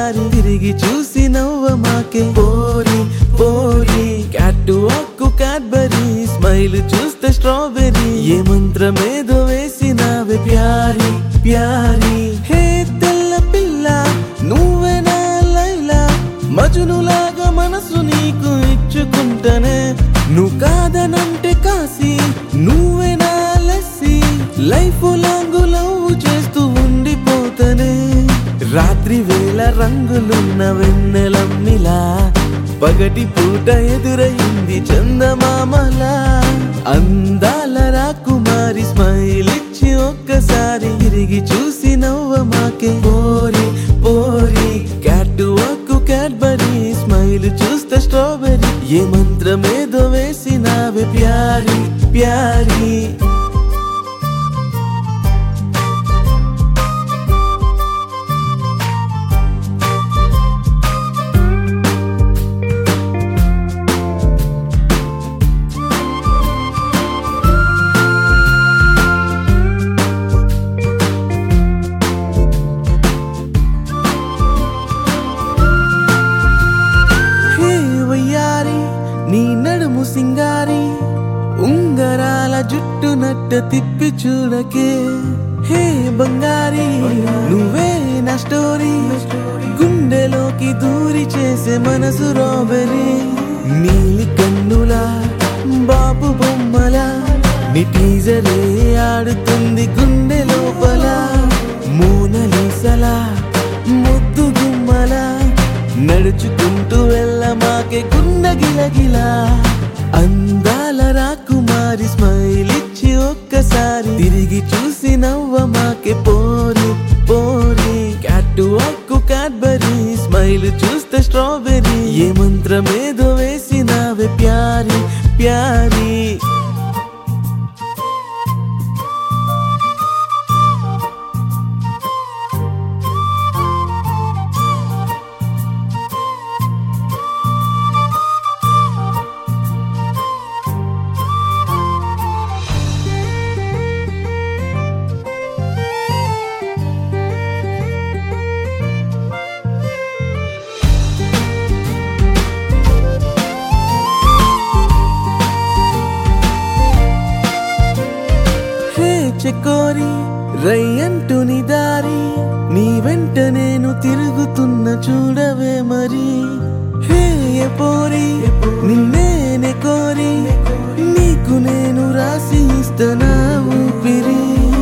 ఒక్కసారి తిరిగి చూసి నవ్వ మాకే పోరి పోరి క్యాట్ అక్కు క్యాడ్బరీ స్మైల్ చూస్తే స్ట్రాబెరీ ఏ మంత్రమేదో వేసినావే ప్యారి ప్యారి హే తెల్ల పిల్ల నువ్వే నా లైలా మజునులాగా మనసు నీకు ఇచ్చుకుంటనే నువ్వు కాదనంటే కాసి నువ్వే నా లస్సి లైఫ్ లాంగ్ లవ్ చేస్తూ ఉండిపోతనే రాత్రి వేళ రంగులున్న వెన్నెలమ్మిలా పగటి పూట ఎదురయింది చందమామలా అందాల రాకుమారి స్మైల్ ఇచ్చి ఒక్కసారి తిరిగి చూసి నవ్వ మాకే పోరి పోరి క్యాట్ అక్కు క్యాడ్బరీ స్మైల్ చూస్తే స్ట్రాబెరీ ఏ మంత్రమేదో వేసినావే ప్యారి ప్యారి హే వయ్యారి నీ నడుము సింగారి ఉంగరాల జుట్టు నట్ట తిప్పి చూడకే హే బంగారి నువ్వే నా స్టోరీ గుండెలోకి దూరి చేసే మనసు రాబెరీ నీలి కన్నులా బాబు బొమ్మలా నీ టీజరే ఆడుతుంది గుండె లోపల మోనలీసలా ముద్దు గుమ్మలా నడుచుకుంటూ వెళ్ళ మాకే గుండె గిలగిలా అందాల రాకుమారి స్మైల్ ఇచ్చి ఒక్కసారి తిరిగి చూసి నవ్వ మాకే పోరి పోరి క్యాట్ అక్కు క్యాడ్బరీ స్మైల్ చూస్తే స్ట్రాబెరీ ఏ మంత్రమేదో వేసినావే ప్యారి ప్యారి హే చెకోరి రై అంటూ నీ దారి నీ వెంట నేను తిరుగుతున్న చూడవే మరి హే ఏ పోరి నిన్నేనే కోరి నీకు నేను రాసి ఇస్తనా ఊపిరి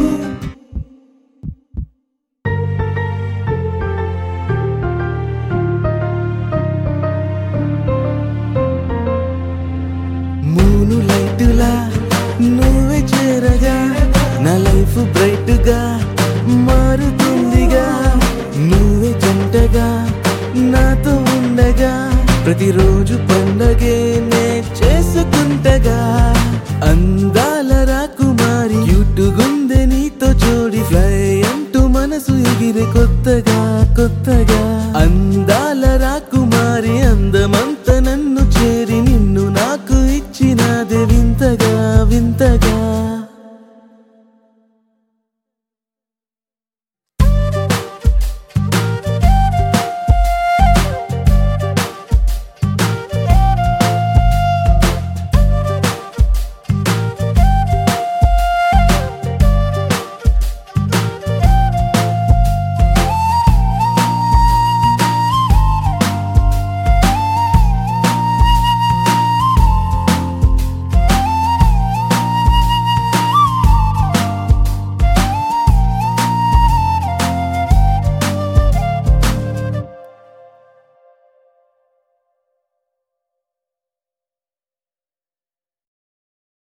మూను లైటులా నువ్వే చేరగా నా లైఫ్ బ్రైట్ గా మారుతుందిగా నువ్వే జంటగా నాతో ఉండగా ప్రతిరోజు పండగే నే